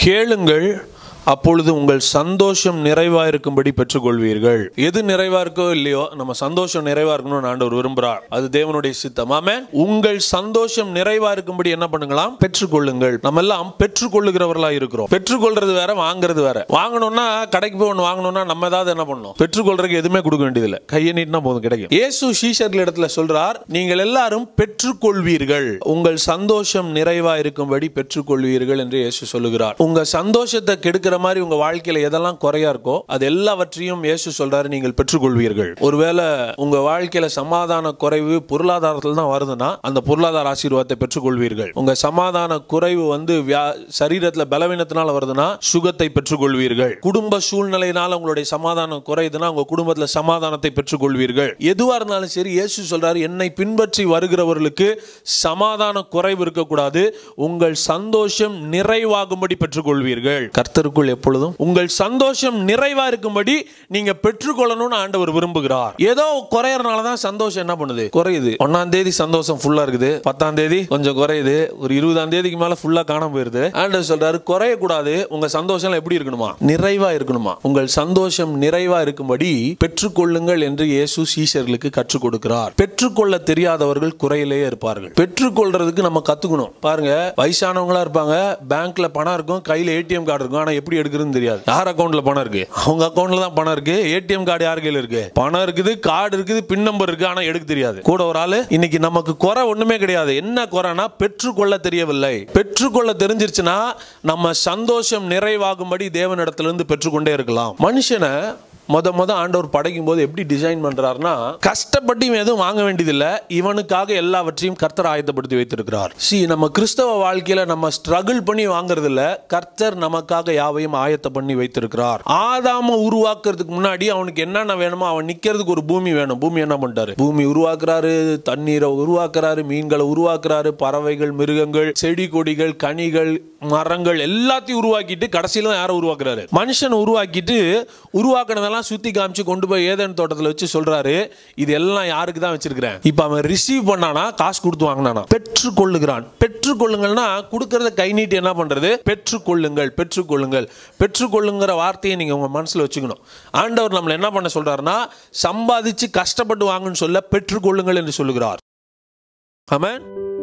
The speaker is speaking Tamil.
கேளுங்கள் அப்பொழுது உங்கள் சந்தோஷம் நிறைவா இருக்கும்படி பெற்றுக்கொள்வீர்கள் எது நிறைவா இருக்கோ இல்லையோ நம்ம சந்தோஷம் நிறைவா இருக்கணும்னு ஆண்டவர் விரும்புறார் அது தேவனுடைய சித்தம் ஆமென் உங்கள் சந்தோஷம் நிறைவா இருக்கும்படி என்ன பண்ணுங்களாம் பெற்றுக்கொள்ளுங்கள் நம்ம எல்லாம் பெற்றுக்கொள்ளுகிறவர்களா இருக்கிறோம் பெற்றுக்கொள்றது வேற வாங்குறது வேற வாங்கணும்னா கடைக்கு போய் ஒன்று வாங்கணும்னா நம்ம ஏதாவது என்ன பண்ணணும் பெற்றுக்கொள்றதுக்கு எதுவுமே கொடுக்க வேண்டியதில்லை கையை நீட்டினா போதும் கிடைக்கும் இயேசு சீஷர்கள் இடத்துல சொல்றார் நீங்கள் எல்லாரும் பெற்றுக்கொள்வீர்கள் உங்கள் சந்தோஷம் நிறைவா இருக்கும்படி பெற்றுக்கொள்வீர்கள் என்று இயேசு சொல்லுகிறார் உங்க சந்தோஷத்தை கெடுக்கிற மாதிரி உங்க வாழ்க்கையில எதெல்லாம் குறையா இருக்கோ அது எல்லாவற்றையும் இயேசு சொல்றாரு நீங்கள் பெற்றுக்கொள்வீர்கள் ஒருவேளை உங்க வாழ்க்கையில சமாதான குறைவு பொருளாதாரத்தில் தான் வருதுன்னா அந்த பொருளாதார ஆசீர்வாதத்தை பெற்றுக்கொள்வீர்கள் உங்க சமாதான குறைவு வந்து வியா- சரீரத்துல பலவீனத்தினால வருதுன்னா சுகத்தை பெற்றுக்கொள்வீர்கள் குடும்ப சூழ்நிலையினால உங்களுடைய சமாதானம் குறையுதுன்னா உங்க குடும்பத்துல சமாதானத்தை பெற்றுக்கொள்வீர்கள் எதுவா இருந்தாலும் சரி இயேசு சொல்றாரு என்னை பின்பற்றி வருகிறவர்களுக்கு சமாதான குறைவு இருக்கக்கூடாது உங்கள் சந்தோஷம் நிறைவாகும்படி பெற்றுக்கொள்வீர்கள் கர்த்தருக்குள் எப்பொழுதும் உங்கள் சந்தோஷம் நிறைவா இருக்கும்படி நீங்க பெற்றுக்கொள்ளணும்னு ஆண்டவர் விரும்புகிறார் ஏதோ குறையறனால தான் சந்தோஷம் என்ன பண்ணுது குறையுது ஒன்னாம் தேதி சந்தோஷம் ஃபுல்லா இருக்குது பத்தாம் தேதி கொஞ்சம் குறையுது ஒரு இருபதாம் தேதிக்கு மேல ஃபுல்லா காணாம போயிருது ஆண்டவர் சொல்றாரு குறையக்கூடாது உங்க சந்தோஷம் எப்படி இருக்கணுமா நிறைவா இருக்கணுமா உங்கள் சந்தோஷம் நிறைவா இருக்கும்படி பெற்றுக்கொள்ளுங்கள் என்று இயேசு சீஷர்களுக்கு கற்றுக் கொடுக்கிறார் பெற்றுக்கொள்ள தெரியாதவர்கள் குறையிலேயே இருப்பார்கள் பெற்றுக்கொள்றதுக்கு நம்ம கத்துக்கணும் பாருங்க வயசானவங்களா இருப்பாங்க பேங்க்ல பணம் இருக்கும் கையில ஏடிஎம் கார்டு இருக்கும் ஆனா எப்படி எடுக்கிறதுன்னு தெரியாது யார் அக்கௌண்ட்ல பணம் இருக்கு அவங்க அக்கௌண்ட்ல தான் பணம் இருக்கு ஏடிஎம் கார்டு யார் கையில இருக்கு பணம் இருக்குது கார்டு இருக்குது பின் நம்பர் இருக்கு ஆனா எடுக்க தெரியாது கூட ஒரு ஆளு இன்னைக்கு நமக்கு குறை ஒண்ணுமே கிடையாது என்ன குறைனா பெற்றுக்கொள்ள தெரியவில்லை பெற்றுக்கொள்ள தெரிஞ்சிருச்சுன்னா நம்ம சந்தோஷம் நிறைவாகும்படி தேவனிடத்திலிருந்து பெற்றுக்கொண்டே இருக்கலாம் மனுஷனை முத முத ஆண்டவர் படைக்கும் போது எப்படி டிசைன் பண்றாருன்னா கஷ்டப்பட்டு இவன் எதுவும் வாங்க வேண்டியதில்லை இவனுக்காக எல்லாவற்றையும் கர்த்தர் ஆயத்தப்படுத்தி வைத்திருக்கிறார் சி நம்ம கிறிஸ்தவ வாழ்க்கையில நம்ம ஸ்ட்ரகிள் பண்ணி வாங்குறது இல்ல கர்த்தர் நமக்காக யாவையும் ஆயத்த பண்ணி வைத்திருக்கிறார் ஆதாம உருவாக்குறதுக்கு முன்னாடி அவனுக்கு என்னென்ன வேணுமோ அவன் நிக்கிறதுக்கு ஒரு பூமி வேணும் பூமி என்ன பண்ணிட்டாரு பூமி உருவாக்குறாரு தண்ணீரை உருவாக்குறாரு மீன்களை உருவாக்குறாரு பறவைகள் மிருகங்கள் செடி கொடிகள் கனிகள் மரங்கள் எல்லாத்தையும் உருவாக்கிட்டு கடைசியில தான் யாரை உருவாக்குறாரு மனுஷன் உருவாக்கிட்டு உருவாக்குனதெல்லாம் சுத்தி காமிச்சு கொண்டு போய் ஏதேன் தோட்டத்துல வச்சு சொல்றாரு இது எல்லாம் யாருக்கு தான் வச்சிருக்கிறேன் இப்ப அவன் ரிசீவ் பண்ணானா காசு கொடுத்து வாங்கினானா பெற்றுக்கொள்ளுகிறான் பெற்றுக்கொள்ளுங்கள்னா கொடுக்கறத கை நீட்டி என்ன பண்றது பெற்றுக்கொள்ளுங்கள் பெற்றுக்கொள்ளுங்கள் பெற்றுக்கொள்ளுங்கிற வார்த்தையை நீங்க உங்க மனசுல வச்சுக்கணும் ஆண்டவர் நம்மளை என்ன பண்ண சொல்றாருன்னா சம்பாதிச்சு கஷ்டப்பட்டு வாங்குன்னு சொல்ல பெற்றுக்கொள்ளுங்கள் என்று சொல்லுகிறார் ஆமென்